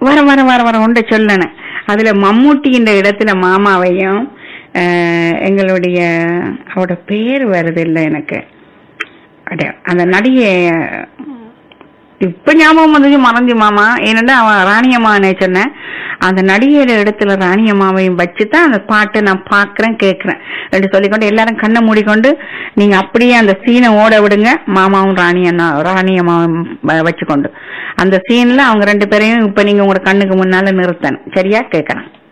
வர வர வர வர உண்ட சொல்லணும் அதுல மம்மூட்டின்ற இடத்துல மாமாவையும் அஹ், எங்களுடைய அவட பேர் வருது இல்ல எனக்கு அட, அந்த நடிகை இப்ப ஞாபகம் வந்து மறைஞ்சு மாமா ஏனென்றா அவன் ராணியம்மானே சொன்னேன் அந்த நடிகையோட இடத்துல ராணியம்மாவையும் வச்சுதான் அந்த பாட்டை நான் பாக்குறேன் கேக்குறேன் என்று சொல்லிக்கொண்டு எல்லாரும் கண்ணை மூடிக்கொண்டு நீங்க அப்படியே அந்த சீனை ஓட விடுங்க மாமாவும் ராணியண்ணா ராணியம்மாவும் வ- வச்சுக்கொண்டு அந்த சீன்ல அவங்க ரெண்டு பேரையும் இப்ப நீங்க உங்களோட கண்ணுக்கு முன்னால நிறுத்தணும் சரியா கேக்குறேன்